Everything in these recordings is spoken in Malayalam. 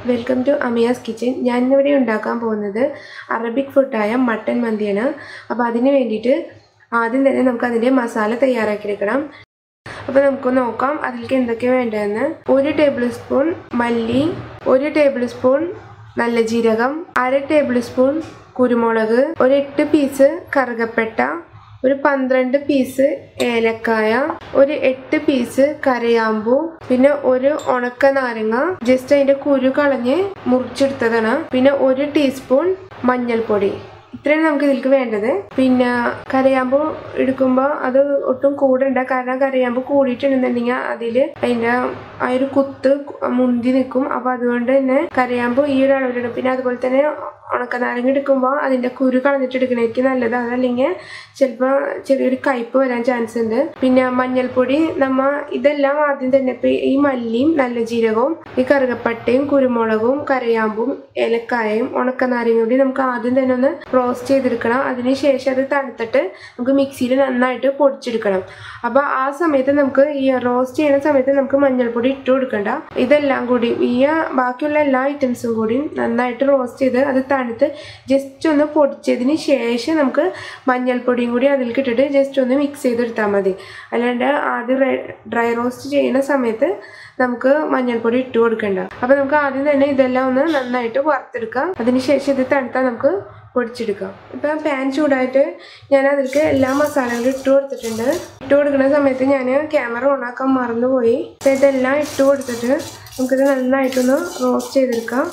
വെൽക്കം ടു അമിയാസ് കിച്ചൻ ഞാൻ ഇന്നിവിടെ ഉണ്ടാക്കാൻ പോകുന്നത് അറബിക് ഫുഡായ മട്ടൻ മന്തിയാണ് അപ്പോൾ അതിന് വേണ്ടിയിട്ട് ആദ്യം തന്നെ നമുക്ക് അതിൻ്റെ മസാല തയ്യാറാക്കിയെടുക്കണം അപ്പോൾ നമുക്ക് നോക്കാം അതിലേക്ക് എന്തൊക്കെ വേണ്ടതെന്ന് ഒരു ടേബിൾ സ്പൂൺ മല്ലി ഒരു ടേബിൾ സ്പൂൺ നല്ല ജീരകം അര ടേബിൾ സ്പൂൺ കുരുമുളക് ഒരു എട്ട് പീസ് കറുകപ്പെട്ട ഒരു പന്ത്രണ്ട് പീസ് ഏലക്കായ ഒരു എട്ട് പീസ് കരയാമ്പൂ പിന്നെ ഒരു ഉണക്ക നാരങ്ങ ജസ്റ്റ് അതിന്റെ കുരു കളഞ്ഞ് മുറിച്ചെടുത്തതാണ് പിന്നെ ഒരു ടീസ്പൂൺ മഞ്ഞൾപ്പൊടി ഇത്രയാണ് നമുക്ക് ഇതിലേക്ക് വേണ്ടത് പിന്നെ കരയാമ്പൂ എടുക്കുമ്പോൾ അത് ഒട്ടും കൂടണ്ട കാരണം കരയാമ്പൂ കൂടിയിട്ടുണ്ടെന്നുണ്ടെങ്കിൽ അതിൽ അതിൻ്റെ ആ ഒരു കുത്ത് മുന്തി നിൽക്കും അപ്പോൾ അതുകൊണ്ട് തന്നെ കരയാമ്പൂ ഈ ഒരു അളവിലിടും പിന്നെ അതുപോലെ തന്നെ ഉണക്കനാരങ്ങ എടുക്കുമ്പോൾ അതിൻ്റെ കുരു കളഞ്ഞിട്ട് എടുക്കണേക്ക് നല്ലത് അതല്ലെങ്കിൽ ചിലപ്പോൾ ചെറിയൊരു കയ്പ്പ് വരാൻ ചാൻസ് ഉണ്ട് പിന്നെ മഞ്ഞൾപ്പൊടി നമ്മ ഇതെല്ലാം ആദ്യം തന്നെ ഇപ്പം ഈ മല്ലിയും നല്ല ജീരകവും ഈ കറുകപ്പട്ടയും കുരുമുളകും കരയാമ്പും ഏലക്കായയും ഉണക്കനാരങ്ങയും കൂടി നമുക്ക് ആദ്യം തന്നെ ഒന്ന് റോസ്റ്റ് ചെയ്തെടുക്കണം അതിനുശേഷം അത് തണുത്തിട്ട് നമുക്ക് മിക്സിയിൽ നന്നായിട്ട് പൊടിച്ചെടുക്കണം അപ്പോൾ ആ സമയത്ത് നമുക്ക് ഈ റോസ്റ്റ് ചെയ്യുന്ന സമയത്ത് നമുക്ക് മഞ്ഞൾപ്പൊടി ഇട്ട് കൊടുക്കണ്ട ഇതെല്ലാം കൂടി ഈ ബാക്കിയുള്ള എല്ലാ ഐറ്റംസും കൂടി നന്നായിട്ട് റോസ്റ്റ് ചെയ്ത് അത് തണുത്ത് ജസ്റ്റ് ഒന്ന് പൊടിച്ചതിന് ശേഷം നമുക്ക് മഞ്ഞൾപ്പൊടിയും കൂടി അതിലേക്ക് ഇട്ടിട്ട് ജസ്റ്റ് ഒന്ന് മിക്സ് ചെയ്തെടുത്താൽ മതി അല്ലാണ്ട് ആദ്യം ഡ്രൈ റോസ്റ്റ് ചെയ്യുന്ന സമയത്ത് നമുക്ക് മഞ്ഞൾപ്പൊടി ഇട്ട് കൊടുക്കണ്ട അപ്പോൾ നമുക്ക് ആദ്യം തന്നെ ഇതെല്ലാം ഒന്ന് നന്നായിട്ട് വറുത്തെടുക്കാം അതിനുശേഷം ഇത് തണുത്താൽ നമുക്ക് പൊടിച്ചെടുക്കാം ഇപ്പം പാൻ ചൂടായിട്ട് ഞാൻ അതിലേക്ക് എല്ലാ മസാലകളും ഇട്ട് കൊടുത്തിട്ടുണ്ട് ഇട്ട് കൊടുക്കുന്ന സമയത്ത് ഞാൻ ക്യാമറ ഓണാക്കാൻ മറന്നുപോയി അപ്പം ഇതെല്ലാം ഇട്ട് കൊടുത്തിട്ട് നമുക്കിത് നന്നായിട്ടൊന്ന് റോസ്റ്റ് ചെയ്തെടുക്കാം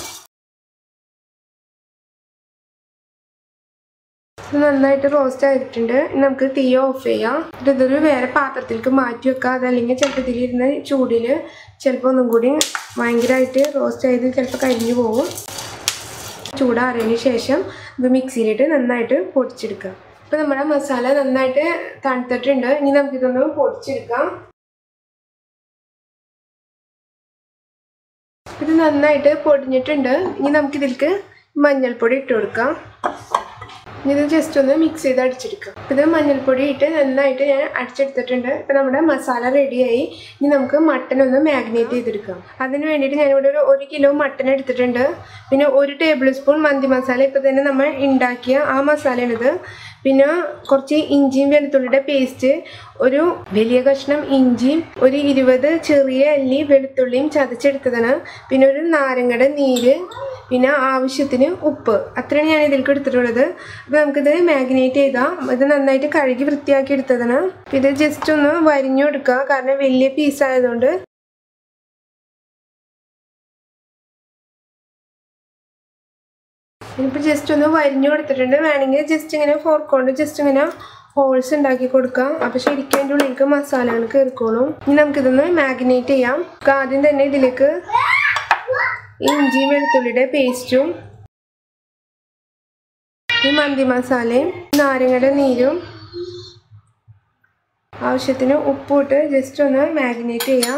ഇത് നന്നായിട്ട് റോസ്റ്റ് ആയിട്ടുണ്ട് ഇനി നമുക്ക് തീ ഓഫ് ചെയ്യാം എന്നിട്ട് ഇതൊരു വേറെ പാത്രത്തിലേക്ക് മാറ്റി വെക്കാം അതല്ലെങ്കിൽ ചിലപ്പോൾ ഇതിലിരുന്ന് ചൂടിൽ ചിലപ്പോൾ ഒന്നും കൂടി ഭയങ്കരമായിട്ട് റോസ്റ്റ് ചെയ്ത് ചിലപ്പോൾ കരിഞ്ഞു പോകും ചൂടാറിയതിന് ശേഷം ഇത് മിക്സിയിലിട്ട് നന്നായിട്ട് പൊടിച്ചെടുക്കാം ഇപ്പോൾ നമ്മുടെ മസാല നന്നായിട്ട് തണുത്തിട്ടുണ്ട് ഇനി നമുക്കിതൊന്ന് പൊടിച്ചെടുക്കാം ഇത് നന്നായിട്ട് പൊടിഞ്ഞിട്ടുണ്ട് ഇനി നമുക്കിതിലേക്ക് മഞ്ഞൾപ്പൊടി ഇട്ട് കൊടുക്കാം ഇത് ജസ്റ്റ് ഒന്ന് മിക്സ് ചെയ്ത് അടിച്ചെടുക്കാം ഇത് മഞ്ഞൾപ്പൊടി ഇട്ട് നന്നായിട്ട് ഞാൻ അടിച്ചെടുത്തിട്ടുണ്ട് ഇപ്പം നമ്മുടെ മസാല റെഡിയായി ഇനി നമുക്ക് മട്ടൻ ഒന്ന് മാഗ്നേറ്റ് ചെയ്തെടുക്കാം അതിന് വേണ്ടിയിട്ട് ഞാനിവിടെ ഒരു ഒരു കിലോ മട്ടൻ എടുത്തിട്ടുണ്ട് പിന്നെ ഒരു ടേബിൾ സ്പൂൺ മന്തി മസാല ഇപ്പം തന്നെ നമ്മൾ ഉണ്ടാക്കിയ ആ മസാലയാണിത് പിന്നെ കുറച്ച് ഇഞ്ചിയും വെളുത്തുള്ളിയുടെ പേസ്റ്റ് ഒരു വലിയ കഷ്ണം ഇഞ്ചിയും ഒരു ഇരുപത് ചെറിയ അല്ലി വെളുത്തുള്ളിയും ചതച്ചെടുത്തതാണ് പിന്നെ ഒരു നാരങ്ങയുടെ നീര് പിന്നെ ആവശ്യത്തിന് ഉപ്പ് അത്രയാണ് ഞാൻ ഇതിലേക്ക് എടുത്തിട്ടുള്ളത് അപ്പോൾ നമുക്കിത് മാഗ്നേറ്റ് ചെയ്താൽ ഇത് നന്നായിട്ട് കഴുകി വൃത്തിയാക്കി എടുത്തതാണ് ഇത് ജസ്റ്റ് ഒന്ന് വരിഞ്ഞു കൊടുക്കുക കാരണം വലിയ പീസ് ആയതുകൊണ്ട് ഇനിയിപ്പോൾ ജസ്റ്റ് ഒന്ന് വരിഞ്ഞു കൊടുത്തിട്ടുണ്ട് വേണമെങ്കിൽ ജസ്റ്റ് ഇങ്ങനെ ഫോർക്ക് കൊണ്ട് ജസ്റ്റ് ഇങ്ങനെ ഹോൾസ് ഉണ്ടാക്കി കൊടുക്കാം അപ്പോൾ ശരിക്കും അതിൻ്റെ ഉള്ളിലേക്ക് മസാലകൾ കയറിക്കോളും ഇനി നമുക്കിതൊന്ന് മാഗ്നേറ്റ് ചെയ്യാം ആദ്യം തന്നെ ഇതിലേക്ക് ഇഞ്ചിയും വെളുത്തുള്ളിയുടെ പേസ്റ്റും ഈ മന്തി മസാലയും നാരങ്ങയുടെ നീരും ആവശ്യത്തിന് ഉപ്പിട്ട് ജസ്റ്റ് ഒന്ന് മാഗ്നേറ്റ് ചെയ്യാം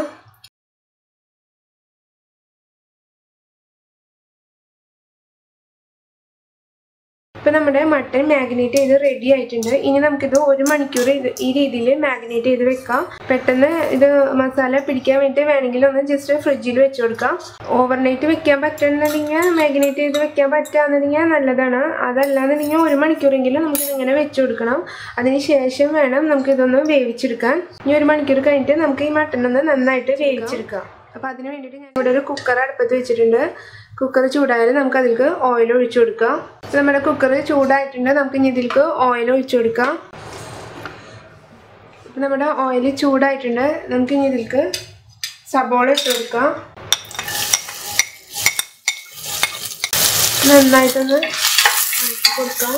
ഇപ്പം നമ്മുടെ മട്ടൺ മാഗ്നേറ്റ് ചെയ്ത് റെഡി ആയിട്ടുണ്ട് ഇനി നമുക്കിത് ഒരു മണിക്കൂർ ഇത് ഈ രീതിയിൽ മാഗ്നേറ്റ് ചെയ്ത് വെക്കാം പെട്ടെന്ന് ഇത് മസാല പിടിക്കാൻ വേണ്ടി വേണമെങ്കിൽ ഒന്ന് ജസ്റ്റ് ഫ്രിഡ്ജിൽ വെച്ച് കൊടുക്കാം ഓവർനൈറ്റ് വെക്കാൻ പറ്റുന്നുണ്ടെങ്കിൽ മാഗ്നേറ്റ് ചെയ്ത് വെക്കാൻ പറ്റുകയെന്നുണ്ടെങ്കിൽ നല്ലതാണ് അതല്ലാന്നുണ്ടെങ്കിൽ ഒരു മണിക്കൂറെങ്കിലും നമുക്ക് ഇങ്ങനെ വെച്ച് കൊടുക്കണം അതിന് ശേഷം വേണം നമുക്കിതൊന്ന് വേവിച്ചെടുക്കാൻ ഇനി ഒരു മണിക്കൂർ കഴിഞ്ഞിട്ട് നമുക്ക് ഈ മട്ടൺ ഒന്ന് നന്നായിട്ട് വേവിച്ചെടുക്കാം അപ്പോൾ അതിന് വേണ്ടിയിട്ട് ഞാൻ ഇവിടെ ഒരു കുക്കർ അടുപ്പത്ത് വെച്ചിട്ടുണ്ട് കുക്കർ ചൂടായാലും നമുക്ക് അതിലേക്ക് ഓയിൽ ഒഴിച്ചു കൊടുക്കാം നമ്മുടെ കുക്കർ ചൂടായിട്ടുണ്ട് നമുക്ക് ഇനി ഇതിലേക്ക് ഓയിൽ ഒഴിച്ചു കൊടുക്കാം ഇപ്പം നമ്മുടെ ഓയിൽ ചൂടായിട്ടുണ്ട് നമുക്ക് ഇനി ഇതിലേക്ക് സബോള ഇട്ട് കൊടുക്കാം നന്നായിട്ടൊന്ന് ഇളക്കി കൊടുക്കാം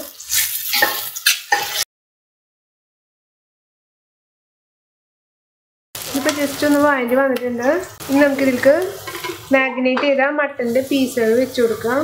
ഇപ്പോൾ ജസ്റ്റ് ഒന്ന് വഴഞ്ഞ് വന്നിട്ടുണ്ട് ഇനി നമുക്ക് ഇതിലേക്ക് മാഗ്നേറ്റ് ചെയ്ത മട്ടൻ്റെ പീസുകൾ വെച്ച് കൊടുക്കാം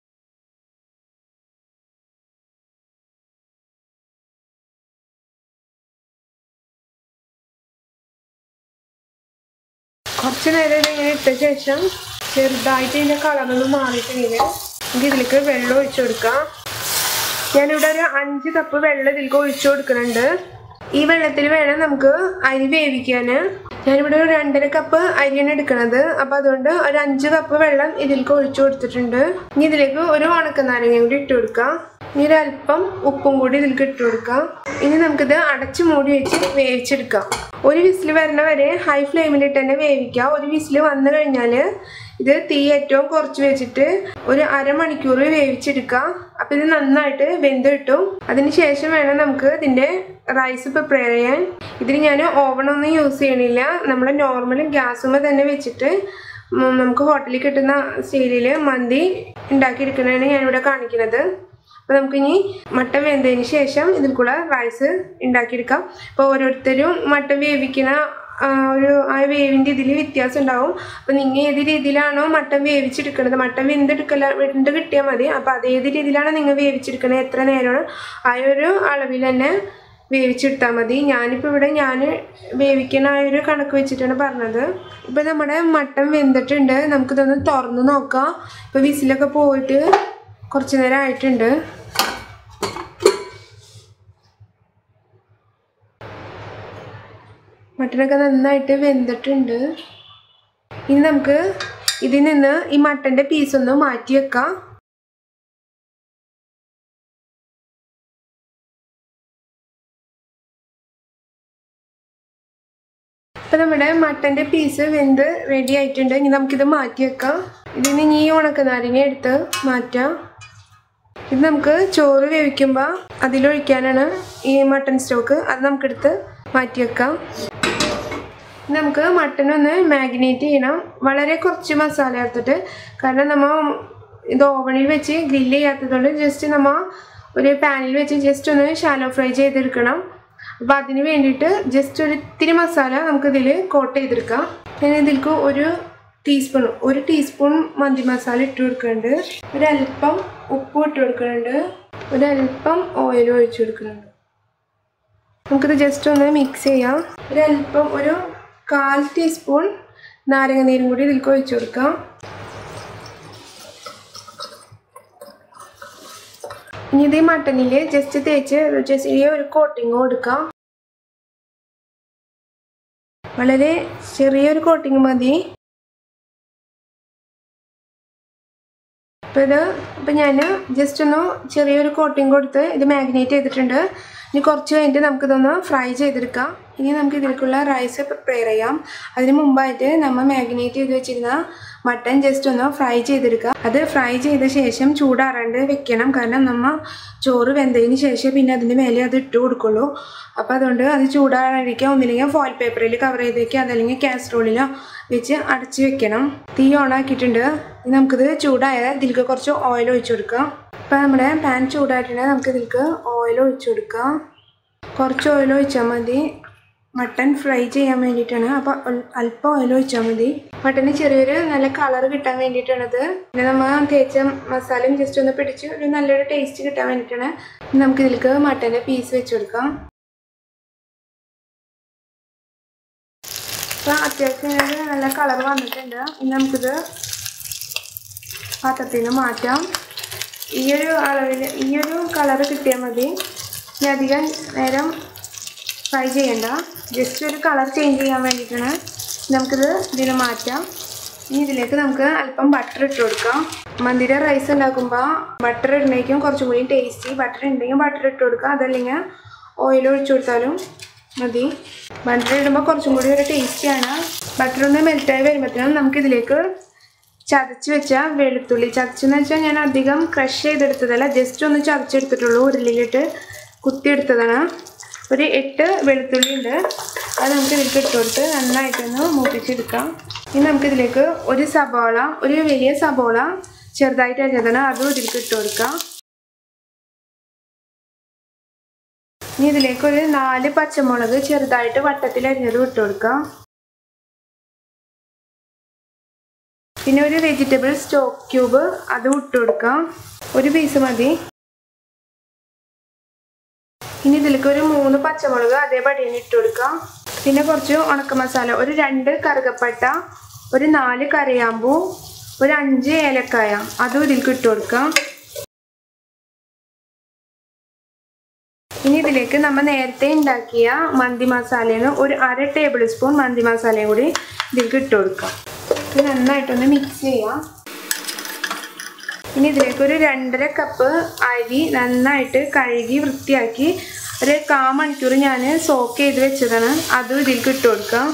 കുറച്ച് നേരം ഇതിങ്ങനെ ഇട്ട ശേഷം ചെറുതായിട്ട് ഇതിൻ്റെ കളറൊന്ന് മാറിയിട്ടെങ്കിൽ നമുക്ക് ഇതിലേക്ക് വെള്ളം ഒഴിച്ചു കൊടുക്കാം ഞാനിവിടെ ഒരു അഞ്ച് കപ്പ് വെള്ളം ഇതിലേക്ക് ഒഴിച്ചു കൊടുക്കുന്നുണ്ട് ഈ വെള്ളത്തിൽ വേണം നമുക്ക് അരി വേവിക്കാൻ ഞാനിവിടെ ഒരു രണ്ടര കപ്പ് അരിയാണ് എടുക്കണത് അപ്പോൾ അതുകൊണ്ട് ഒരു അഞ്ച് കപ്പ് വെള്ളം ഇതിലേക്ക് ഒഴിച്ചു കൊടുത്തിട്ടുണ്ട് ഇനി ഇതിലേക്ക് ഒരു ഉണക്കനാരങ്ങ കൂടി ഇട്ട് കൊടുക്കാം ഇനി ഒരു അല്പം ഉപ്പും കൂടി ഇതിലേക്ക് ഇട്ട് കൊടുക്കാം ഇനി നമുക്കിത് അടച്ച് മൂടി വെച്ച് വേവിച്ചെടുക്കാം ഒരു വിസിൽ വരുന്ന വരെ ഹൈ ഫ്ലെയിമിലിട്ട് തന്നെ വേവിക്കാം ഒരു വിസിൽ വന്നു കഴിഞ്ഞാൽ ഇത് തീ ഏറ്റവും കുറച്ച് വെച്ചിട്ട് ഒരു അരമണിക്കൂർ വേവിച്ചെടുക്കാം അപ്പോൾ ഇത് നന്നായിട്ട് വെന്ത് കിട്ടും അതിന് ശേഷം വേണം നമുക്ക് ഇതിൻ്റെ റൈസ് പ്രിപ്പയർ ചെയ്യാൻ ഇതിന് ഞാൻ ഓവണൊന്നും യൂസ് ചെയ്യണില്ല നമ്മൾ നോർമൽ ഗ്യാസുമ്മ തന്നെ വെച്ചിട്ട് ഉം നമുക്ക് ഹോട്ടലിൽ കിട്ടുന്ന സ്റ്റൈലിൽ മന്തി ഉണ്ടാക്കിയെടുക്കുന്നതാണ് ഞാനിവിടെ കാണിക്കുന്നത് അപ്പോൾ നമുക്കിനി മട്ടൻ വെന്തതിന് ശേഷം ഇതിൽ കൂടെ റൈസ് ഉണ്ടാക്കിയെടുക്കാം അപ്പോൾ ഓരോരുത്തരും മട്ടൻ വേവിക്കുന്ന ആ, ഒരു ആ വേവിൻ്റെ ഇതിൽ വ്യത്യാസം ഉണ്ടാവും അപ്പോൾ നിങ്ങൾ ഏത് രീതിയിലാണോ മട്ടൻ വേവിച്ചെടുക്കുന്നത് മട്ടൻ വെന്തെടുക്കല വെന്ത് കിട്ടിയാൽ മതി അപ്പോൾ അത് ഏത് രീതിയിലാണ് നിങ്ങൾ വേവിച്ചെടുക്കുന്നത് എത്ര നേരമാണ് ആ ഒരു അളവിൽ തന്നെ വേവിച്ചെടുത്താൽ മതി ഞാനിപ്പോൾ ഇവിടെ ഞാൻ വേവിക്കുന്ന ആ ഒരു കണക്ക് വെച്ചിട്ടാണ് പറഞ്ഞത് ഇപ്പോൾ നമ്മുടെ മട്ടൻ വെന്തിട്ടുണ്ട് നമുക്കിതൊന്ന് തുറന്ന് നോക്കാം ഇപ്പോൾ വിസിലൊക്കെ പോയിട്ട് കുറച്ച് നേരം ആയിട്ടുണ്ട് മട്ടനൊക്കെ നന്നായിട്ട് വെന്തിട്ടുണ്ട് ഇനി നമുക്ക് ഇതിൽ നിന്ന് ഈ മട്ടൻ്റെ പീസ് ഒന്ന് മാറ്റി വെക്കാം ഇപ്പം നമ്മുടെ മട്ടൻ്റെ പീസ് വെന്ത് റെഡി ആയിട്ടുണ്ട് ഇനി നമുക്കിത് മാറ്റി വെക്കാം ഇതിന് ഇനി ഈ ഉണക്കനാരങ്ങ എടുത്ത് മാറ്റാം ഇത് നമുക്ക് ചോറ് വേവിക്കുമ്പോൾ അതിലൊഴിക്കാനാണ് ഈ മട്ടൺ സ്റ്റോക്ക് അത് നമുക്കെടുത്ത് മാറ്റി വെക്കാം ഇനി നമുക്ക് മട്ടൺ ഒന്ന് മാഗ്നേറ്റ് ചെയ്യണം വളരെ കുറച്ച് മസാല ചേർത്തിട്ട് കാരണം നമ്മൾ ഇത് ഓവണിൽ വെച്ച് ഗ്രില്ല് ചെയ്യാത്തതുകൊണ്ട് ജസ്റ്റ് നമ്മൾ ഒരു പാനിൽ വെച്ച് ജസ്റ്റ് ഒന്ന് ഷാലോ ഫ്രൈ ചെയ്തെടുക്കണം അപ്പോൾ അതിന് വേണ്ടിയിട്ട് ജസ്റ്റ് ഒരു ഇത്തിരി മസാല നമുക്കിതിൽ കോട്ട് ചെയ്തെടുക്കാം ഞാൻ ഇതിലേക്ക് ഒരു ടീസ്പൂൺ ഒരു ടീസ്പൂൺ മന്തി മസാല ഇട്ട് കൊടുക്കുന്നുണ്ട് ഒരല്പം ഉപ്പ് ഇട്ട് കൊടുക്കുന്നുണ്ട് ഒരല്പം ഓയിൽ ഒഴിച്ചു കൊടുക്കുന്നുണ്ട് നമുക്കിത് ജസ്റ്റ് ഒന്ന് മിക്സ് ചെയ്യാം ഒരല്പം ഒരു കാൽ ടീസ്പൂൺ നാരങ്ങ നീരും കൂടി ഇതിലേക്ക് ഒഴിച്ചു കൊടുക്കാം ഇനി ഇത് ഈ മട്ടനിൽ ജസ്റ്റ് തേച്ച് ജസ്റ്റ് ഈ ഒരു കോട്ടിങ് കൊടുക്കാം വളരെ ചെറിയൊരു കോട്ടിങ് മതി അപ്പോൾ ഇത് അപ്പോൾ ഞാൻ ജസ്റ്റ് ഒന്ന് ചെറിയൊരു കോട്ടിങ് കൊടുത്ത് ഇത് മാഗ്നേറ്റ് ചെയ്തിട്ടുണ്ട് ഇനി കുറച്ച് കഴിഞ്ഞിട്ട് നമുക്കിതൊന്ന് ഫ്രൈ ചെയ്തെടുക്കാം ഇനി നമുക്ക് ഇതിലേക്കുള്ള റൈസ് പ്രിപ്പയർ ചെയ്യാം അതിന് മുമ്പായിട്ട് നമ്മൾ മാഗ്നേറ്റ് ചെയ്ത് വെച്ചിരുന്ന മട്ടൻ ജസ്റ്റ് ഒന്ന് ഫ്രൈ ചെയ്തെടുക്കുക അത് ഫ്രൈ ചെയ്ത ശേഷം ചൂടാറാണ്ട് വെക്കണം കാരണം നമ്മൾ ചോറ് വെന്തതിന് ശേഷം പിന്നെ അതിൻ്റെ മേലെ അത് ഇട്ട് കൊടുക്കുള്ളൂ അപ്പോൾ അതുകൊണ്ട് അത് ചൂടാറാതിരിക്കുക ഒന്നില്ലെങ്കിൽ ഫോയിൽ പേപ്പറിൽ കവർ ചെയ്ത് വെക്കുക അതല്ലെങ്കിൽ കാസറോളിലോ വെച്ച് അടച്ച് വെക്കണം തീ ഓൺ ആക്കിയിട്ടുണ്ട് ഇനി നമുക്കിത് ചൂടായ ഇതിലേക്ക് കുറച്ച് ഓയിൽ ഒഴിച്ചു കൊടുക്കാം ഇപ്പോൾ നമ്മുടെ പാൻ ചൂടായിട്ടുണ്ടെങ്കിൽ നമുക്ക് ഇതിലേക്ക് ഓയിൽ ഒഴിച്ചു കൊടുക്കാം കുറച്ച് ഓയിൽ ഒഴിച്ചാൽ മതി മട്ടൺ ഫ്രൈ ചെയ്യാൻ വേണ്ടിയിട്ടാണ് അപ്പോൾ അല്പം ഓയിൽ ഒഴിച്ചാൽ മതി മട്ടന് ചെറിയൊരു നല്ല കളർ കിട്ടാൻ വേണ്ടിയിട്ടാണത് പിന്നെ നമ്മൾ തേച്ച മസാലയും ജസ്റ്റ് ഒന്ന് പിടിച്ച് ഒരു നല്ലൊരു ടേസ്റ്റ് കിട്ടാൻ വേണ്ടിയിട്ടാണ് ഇനി നമുക്ക് ഇതിലേക്ക് മട്ടൻ്റെ പീസ് വെച്ച് കൊടുക്കാം അപ്പോൾ അത്യാവശ്യം ഇതിന് നല്ല കളർ വന്നിട്ടുണ്ട് ഇനി നമുക്കിത് പാത്രത്തിൽ നിന്ന് മാറ്റാം ഈ ഒരു അളവിൽ ഈ ഒരു കളർ കിട്ടിയാൽ മതി ഇനി അധികം നേരം ഫ്രൈ ചെയ്യണ്ട ജസ്റ്റ് ഒരു കളർ ചേഞ്ച് ചെയ്യാൻ വേണ്ടിയിട്ടാണ് നമുക്കിത് ഇതിൽ മാറ്റാം ഇനി ഇതിലേക്ക് നമുക്ക് അല്പം ബട്ടർ ഇട്ട് കൊടുക്കാം മന്തിയുടെ റൈസ് ഉണ്ടാക്കുമ്പോൾ ബട്ടർ ഇടണേക്കും കുറച്ചും കൂടി ടേസ്റ്റി ബട്ടർ ഉണ്ടെങ്കിൽ ബട്ടർ ഇട്ട് കൊടുക്കുക അതല്ലെങ്കിൽ ഓയിൽ ഒഴിച്ചു കൊടുത്താലും മതി ബട്ടർ ഇടുമ്പോൾ കുറച്ചും കൂടി ഒരു ടേസ്റ്റിയാണ് ബട്ടർ ഒന്ന് മെൽറ്റായി വരുമ്പോഴത്തേനും നമുക്കിതിലേക്ക് ചതച്ച് വെച്ച വെളുത്തുള്ളി ചതച്ചെന്ന് വെച്ചാൽ ഞാൻ അധികം ക്രഷ് ചെയ്തെടുത്തതല്ല ജസ്റ്റ് ഒന്ന് ചതച്ചെടുത്തിട്ടുള്ളൂ ഉരുളിയിലിട്ട് കുത്തിയെടുത്തതാണ് ഒരു എട്ട് വെളുത്തുള്ളി ഉണ്ട് അത് നമുക്ക് ഇതിലേക്ക് ഇട്ട് കൊടുത്ത് നന്നായിട്ടൊന്ന് മൂപ്പിച്ചെടുക്കാം ഇനി നമുക്കിതിലേക്ക് ഒരു സബോള ഒരു വലിയ സബോള ചെറുതായിട്ട് അരിഞ്ഞതാണ് അതും ഇതിലേക്ക് ഇട്ട് കൊടുക്കാം ഇനി ഇതിലേക്ക് ഒരു നാല് പച്ചമുളക് ചെറുതായിട്ട് വട്ടത്തിൽ അരിഞ്ഞതും ഇട്ട് കൊടുക്കാം പിന്നെ ഒരു വെജിറ്റബിൾ സ്റ്റോക്ക് ക്യൂബ് അതും ഇട്ട് കൊടുക്കാം ഒരു പീസ് മതി ഇനി ഇതിലേക്ക് ഒരു മൂന്ന് പച്ചമുളക് അതേപടി തന്നെ ഇട്ട് കൊടുക്കാം പിന്നെ കുറച്ച് ഉണക്ക മസാല ഒരു രണ്ട് കറുകപ്പട്ട ഒരു നാല് കറിയാമ്പൂ ഒരു അഞ്ച് ഏലക്കായ അതും ഇതിലേക്ക് ഇട്ട് കൊടുക്കാം ഇനി ഇതിലേക്ക് നമ്മൾ നേരത്തെ ഉണ്ടാക്കിയ മന്തി മസാലയാണ് ഒരു അര ടേബിൾ സ്പൂൺ മന്തി മസാലയും കൂടി ഇതിലേക്ക് ഇട്ട് കൊടുക്കാം ഇത് നന്നായിട്ടൊന്ന് മിക്സ് ചെയ്യാം ഇനി ഇതിലേക്ക് ഒരു രണ്ടര കപ്പ് അരി നന്നായിട്ട് കഴുകി വൃത്തിയാക്കി ഒരു കാ മണിക്കൂർ ഞാൻ സോക്ക് ചെയ്ത് വെച്ചതാണ് അതും ഇതിലേക്ക് ഇട്ട് കൊടുക്കാം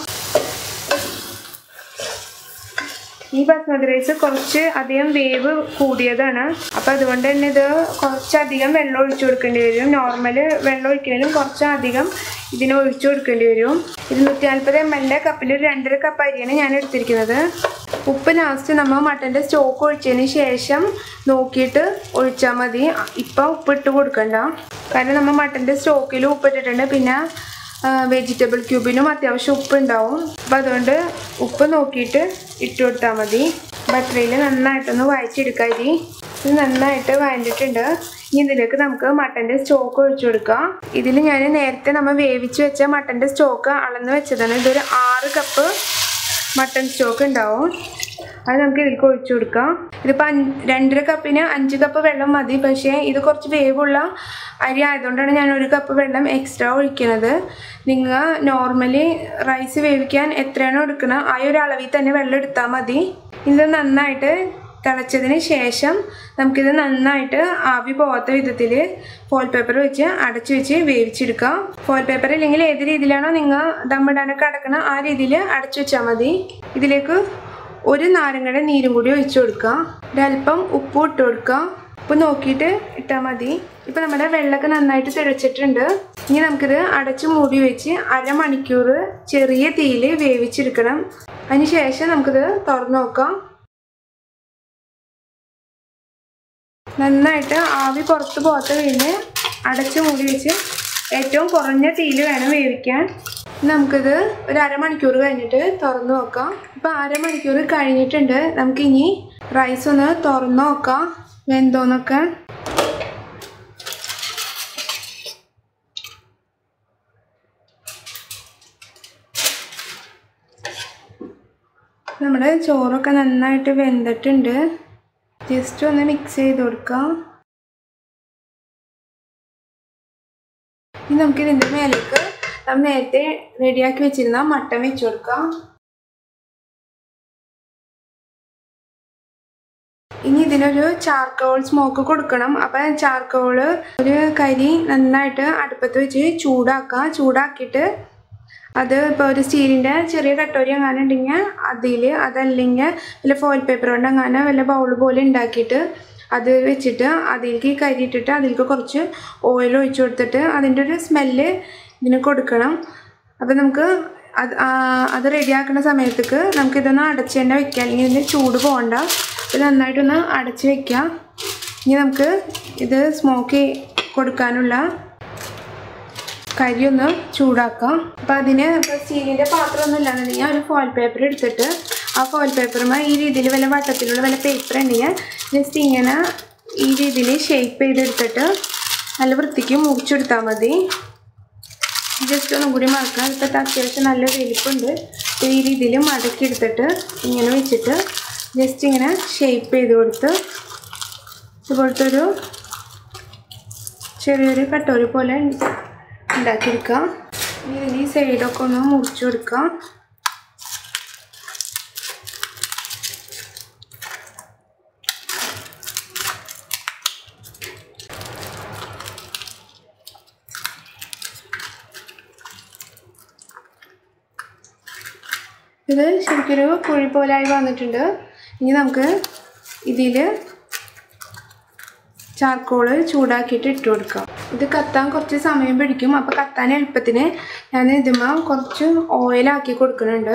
ഈ ബസ്മതി റൈസ് കുറച്ച് അധികം വേവ് കൂടിയതാണ് അപ്പോൾ അതുകൊണ്ട് തന്നെ ഇത് കുറച്ചധികം വെള്ളം ഒഴിച്ചു കൊടുക്കേണ്ടി വരും നോർമൽ വെള്ളം ഒഴിക്കുന്നതിലും കുറച്ചധികം ഇതിന് ഒഴിച്ചു കൊടുക്കേണ്ടി വരും ഇരുന്നൂറ്റി നാൽപ്പത് എം എല്ലിൻ്റെ കപ്പിൽ ഒരു രണ്ടര കപ്പ് അരിയാണ് ഞാൻ എടുത്തിരിക്കുന്നത് ഉപ്പ് ലാസ്റ്റ് നമ്മൾ മട്ടൻ്റെ സ്റ്റോക്ക് ഒഴിച്ചതിന് ശേഷം നോക്കിയിട്ട് ഒഴിച്ചാൽ മതി ഇപ്പം ഉപ്പ് ഇട്ട് കൊടുക്കണ്ട കാരണം നമ്മൾ മട്ടൻ്റെ സ്റ്റോക്കിൽ ഉപ്പ് ഇട്ടിട്ടുണ്ട് പിന്നെ വെജിറ്റബിൾ ക്യൂബിനും അത്യാവശ്യം ഉപ്പ് ഉണ്ടാവും അപ്പം അതുകൊണ്ട് ഉപ്പ് നോക്കിയിട്ട് ഇട്ട് കൊടുത്താൽ മതി ബട്ടറിൽ നന്നായിട്ടൊന്ന് വഴച്ചെടുക്കുക അരി ഇത് നന്നായിട്ട് വഴണ്ടിട്ടുണ്ട് ഇനി ഇതിലേക്ക് നമുക്ക് മട്ടൻ്റെ സ്റ്റോക്ക് ഒഴിച്ചു കൊടുക്കാം ഇതിൽ ഞാൻ നേരത്തെ നമ്മൾ വേവിച്ച് വെച്ച മട്ടൻ്റെ സ്റ്റോക്ക് അളന്ന് വെച്ചതാണ് ഇതൊരു ആറ് കപ്പ് മട്ടൺ സ്റ്റോക്ക് ഉണ്ടാവും അത് നമുക്ക് ഇതിലേക്ക് ഒഴിച്ചു കൊടുക്കാം ഇതിപ്പോൾ അഞ്ച് രണ്ടര കപ്പിന് അഞ്ച് കപ്പ് വെള്ളം മതി പക്ഷേ ഇത് കുറച്ച് വേവുള്ള അരി ആയതുകൊണ്ടാണ് ഞാൻ ഒരു കപ്പ് വെള്ളം എക്സ്ട്രാ ഒഴിക്കുന്നത് നിങ്ങൾ നോർമലി റൈസ് വേവിക്കാൻ എത്രയാണോ എടുക്കുന്നത് ആ ഒരു അളവിൽ തന്നെ വെള്ളം എടുത്താൽ മതി ഇത് നന്നായിട്ട് തിളച്ചതിന് ശേഷം നമുക്കിത് നന്നായിട്ട് ആവി പോകാത്ത വിധത്തിൽ ഫോയിൽ പേപ്പർ വെച്ച് അടച്ചു വെച്ച് വേവിച്ചെടുക്കാം ഫോയിൽ പേപ്പർ ഇല്ലെങ്കിൽ ഏത് രീതിയിലാണോ നിങ്ങൾ ദമ്മിടാനൊക്കെ അടക്കണ ആ രീതിയിൽ അടച്ചു വെച്ചാൽ മതി ഇതിലേക്ക് ഒരു നാരങ്ങയുടെ നീരും കൂടി ഒഴിച്ചു കൊടുക്കുക ഒരല്പം ഉപ്പ് ഇട്ട് കൊടുക്കുക ഉപ്പ് നോക്കിയിട്ട് ഇട്ടാൽ മതി ഇപ്പം നമ്മുടെ വെള്ളമൊക്കെ നന്നായിട്ട് തിളച്ചിട്ടുണ്ട് ഇനി നമുക്കിത് അടച്ച് മൂടി വെച്ച് അരമണിക്കൂർ ചെറിയ തീയിൽ വേവിച്ചെടുക്കണം അതിന് ശേഷം നമുക്കിത് തുറന്നു നോക്കാം നന്നായിട്ട് ആവി പുറത്ത് പോകാത്ത വീണ് അടച്ച് മൂടി വെച്ച് ഏറ്റവും കുറഞ്ഞ തീയിൽ വേണം വേവിക്കാൻ നമുക്കിത് ഒരു അരമണിക്കൂർ കഴിഞ്ഞിട്ട് തുറന്നു നോക്കാം ഇപ്പം അരമണിക്കൂർ കഴിഞ്ഞിട്ടുണ്ട് നമുക്കിനി റൈസ് ഒന്ന് തുറന്നു നോക്കാം വെന്തോന്നൊക്കെ നമ്മുടെ ചോറൊക്കെ നന്നായിട്ട് വെന്തിട്ടുണ്ട് ജസ്റ്റ് ഒന്ന് മിക്സ് ചെയ്ത് കൊടുക്കാം ഇനി നമുക്ക് ഇതിൻ്റെ മേലേക്ക് നമ്മൾ നേരത്തെ റെഡിയാക്കി വെച്ചിരുന്ന മട്ടൻ വെച്ച് കൊടുക്കാം ഇനി ഇതിനൊരു ചാർക്കോൾ സ്മോക്ക് കൊടുക്കണം അപ്പം ചാർക്കോള് ഒരു കരി നന്നായിട്ട് അടുപ്പത്ത് വെച്ച് ചൂടാക്കുക ചൂടാക്കിയിട്ട് അത് ഇപ്പോൾ ഒരു സ്റ്റീലിൻ്റെ ചെറിയ കട്ടോരി എങ്ങാനും ഉണ്ടെങ്കിൽ അതിൽ അതല്ലെങ്കിൽ വല്ല ഫോയിൽ പേപ്പർ കൊണ്ട് എങ്ങാനും വല്ല ബൗൾ പോലെ ഉണ്ടാക്കിയിട്ട് അത് വെച്ചിട്ട് അതിലേക്ക് കരി ഇട്ടിട്ട് അതിലേക്ക് കുറച്ച് ഓയിൽ ഒഴിച്ചു കൊടുത്തിട്ട് അതിൻ്റെ ഒരു സ്മെല്ല് ഇതിന് കൊടുക്കണം അപ്പോൾ നമുക്ക് അത് അത് റെഡിയാക്കുന്ന സമയത്തേക്ക് നമുക്കിതൊന്ന് അടച്ച് തന്നെ വെക്കാം അല്ലെങ്കിൽ ഇതിൻ്റെ ചൂട് പോകണ്ട ഇത് നന്നായിട്ടൊന്ന് അടച്ച് വെക്കാം ഇനി നമുക്ക് ഇത് സ്മോക്ക് കൊടുക്കാനുള്ള കരി ഒന്ന് ചൂടാക്കാം അപ്പം അതിന് ഇപ്പോൾ സ്റ്റീലിൻ്റെ പാത്രമൊന്നും ഇല്ലാന്നുണ്ടെങ്കിൽ ഒരു ഫോയിൽ പേപ്പർ എടുത്തിട്ട് ആ ഫോയിൽ പേപ്പറുമായി ഈ രീതിയിൽ വല്ല വട്ടത്തിലുള്ള വല്ല പേപ്പർ ഉണ്ടെങ്കിൽ ജസ്റ്റ് ഇങ്ങനെ ഈ രീതിയിൽ ഷേപ്പ് ചെയ്തെടുത്തിട്ട് നല്ല വൃത്തിക്ക് മുറിച്ചെടുത്താൽ മതി ജസ്റ്റ് ഒന്നും കൂടി മറക്കാം ഇപ്പോഴത്തെ അത്യാവശ്യം നല്ല വലിപ്പമുണ്ട് ഈ രീതിയിൽ മടക്കി എടുത്തിട്ട് ഇങ്ങനെ വെച്ചിട്ട് ജസ്റ്റ് ഇങ്ങനെ ഷേപ്പ് ചെയ്ത് കൊടുത്ത് ഇതുപോലത്തെ ഒരു ചെറിയൊരു കട്ടോരി പോലെ ഉണ്ടാക്കിയെടുക്കാം ഇനി ഇതിന് ഈ സൈഡൊക്കെ ഒന്ന് മുറിച്ചു കൊടുക്കാം ഇത് ശരിക്കൊരു കുഴി പോലായി വന്നിട്ടുണ്ട് ഇനി നമുക്ക് ഇതിൽ ചാർക്കോള് ചൂടാക്കിയിട്ട് ഇട്ട് കൊടുക്കാം ഇത് കത്താൻ കുറച്ച് സമയം പിടിക്കും അപ്പോൾ കത്താൻ എളുപ്പത്തിന് ഞാൻ ഇതുമ്മ കുറച്ച് ഓയിലാക്കി കൊടുക്കുന്നുണ്ട്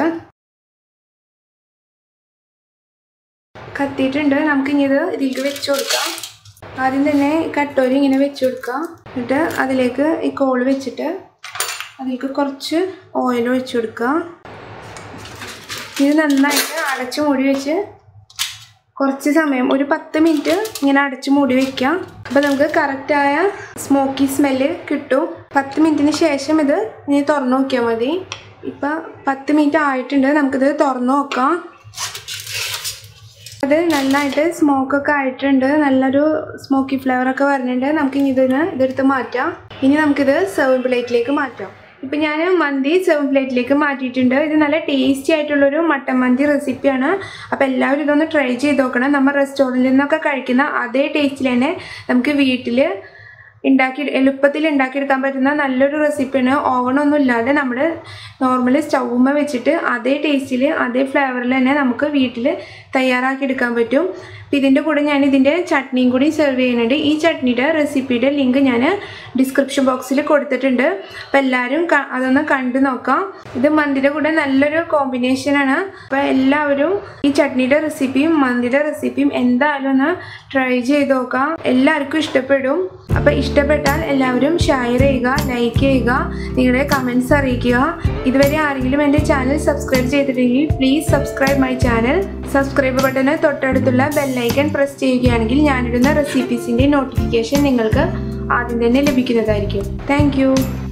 കത്തിയിട്ടുണ്ട് നമുക്ക് ഇനി ഇത് ഇതിലേക്ക് വെച്ച് കൊടുക്കാം ആദ്യം തന്നെ കട്ടോരി ഇങ്ങനെ വെച്ച് കൊടുക്കാം എന്നിട്ട് അതിലേക്ക് ഈ കോള് വെച്ചിട്ട് അതിലേക്ക് കുറച്ച് ഓയിൽ ഒഴിച്ചു കൊടുക്കാം ഇത് നന്നായിട്ട് അടച്ച് മൂടി വെച്ച് കുറച്ച് സമയം ഒരു പത്ത് മിനിറ്റ് ഇങ്ങനെ അടച്ച് മൂടി വെക്കാം അപ്പോൾ നമുക്ക് കറക്റ്റായ സ്മോക്കി സ്മെല്ല് കിട്ടും പത്ത് മിനിറ്റിന് ശേഷം ഇത് ഇനി തുറന്ന് നോക്കിയാൽ മതി ഇപ്പം പത്ത് മിനിറ്റ് ആയിട്ടുണ്ട് നമുക്കിത് തുറന്ന് നോക്കാം അത് നന്നായിട്ട് സ്മോക്കൊക്കെ ആയിട്ടുണ്ട് നല്ലൊരു സ്മോക്കി ഫ്ലേവറൊക്കെ വരുന്നുണ്ട് നമുക്ക് ഇനി ഇതിന് ഇതെടുത്ത് മാറ്റാം ഇനി നമുക്കിത് സെർവ് പ്ലേറ്റിലേക്ക് മാറ്റാം ഇപ്പം ഞാൻ മന്തി സെർവ് പ്ലേറ്റിലേക്ക് മാറ്റിയിട്ടുണ്ട് ഇത് നല്ല ടേസ്റ്റി ആയിട്ടുള്ളൊരു മട്ടൻ മന്തി റെസിപ്പിയാണ് അപ്പോൾ എല്ലാവരും ഇതൊന്ന് ട്രൈ ചെയ്ത് നോക്കണം നമ്മൾ റെസ്റ്റോറൻറ്റിൽ നിന്നൊക്കെ കഴിക്കുന്ന അതേ ടേസ്റ്റിൽ തന്നെ നമുക്ക് വീട്ടിൽ ഉണ്ടാക്കി എളുപ്പത്തിൽ ഉണ്ടാക്കിയെടുക്കാൻ പറ്റുന്ന നല്ലൊരു റെസിപ്പിയാണ് ഓവണൊന്നും ഇല്ലാതെ നമ്മൾ നോർമലി സ്റ്റൗമ്മ വെച്ചിട്ട് അതേ ടേസ്റ്റിൽ അതേ ഫ്ലേവറിൽ തന്നെ നമുക്ക് വീട്ടിൽ തയ്യാറാക്കി എടുക്കാൻ പറ്റും അപ്പോൾ ഇതിൻ്റെ കൂടെ ഞാൻ ഇതിൻ്റെ ചട്നിയും കൂടി സെർവ് ചെയ്യുന്നുണ്ട് ഈ ചട്നിയുടെ റെസിപ്പിയുടെ ലിങ്ക് ഞാൻ ഡിസ്ക്രിപ്ഷൻ ബോക്സിൽ കൊടുത്തിട്ടുണ്ട് അപ്പോൾ എല്ലാവരും ക- അതൊന്ന് കണ്ടു നോക്കാം ഇത് മന്തിയുടെ കൂടെ നല്ലൊരു കോമ്പിനേഷനാണ് അപ്പോൾ എല്ലാവരും ഈ ചട്നിയുടെ റെസിപ്പിയും മന്തിയുടെ റെസിപ്പിയും എന്തായാലും ഒന്ന് ട്രൈ ചെയ്ത് നോക്കാം എല്ലാവർക്കും ഇഷ്ടപ്പെടും അപ്പോൾ ഇഷ്ടപ്പെട്ടാൽ എല്ലാവരും ഷെയർ ചെയ്യുക ലൈക്ക് ചെയ്യുക നിങ്ങളുടെ കമൻസ് അറിയിക്കുക ഇതുവരെ ആരെങ്കിലും എൻ്റെ ചാനൽ സബ്സ്ക്രൈബ് ചെയ്തിട്ടുണ്ടെങ്കിൽ please subscribe my channel subscribe ബട്ടന് തൊട്ടടുത്തുള്ള ബെല്ലൈക്കൺ പ്രസ് ചെയ്യുകയാണെങ്കിൽ ഞാനിടുന്ന റെസിപ്പീസിൻ്റെ നോട്ടിഫിക്കേഷൻ നിങ്ങൾക്ക് ആദ്യം തന്നെ ലഭിക്കുന്നതായിരിക്കും താങ്ക്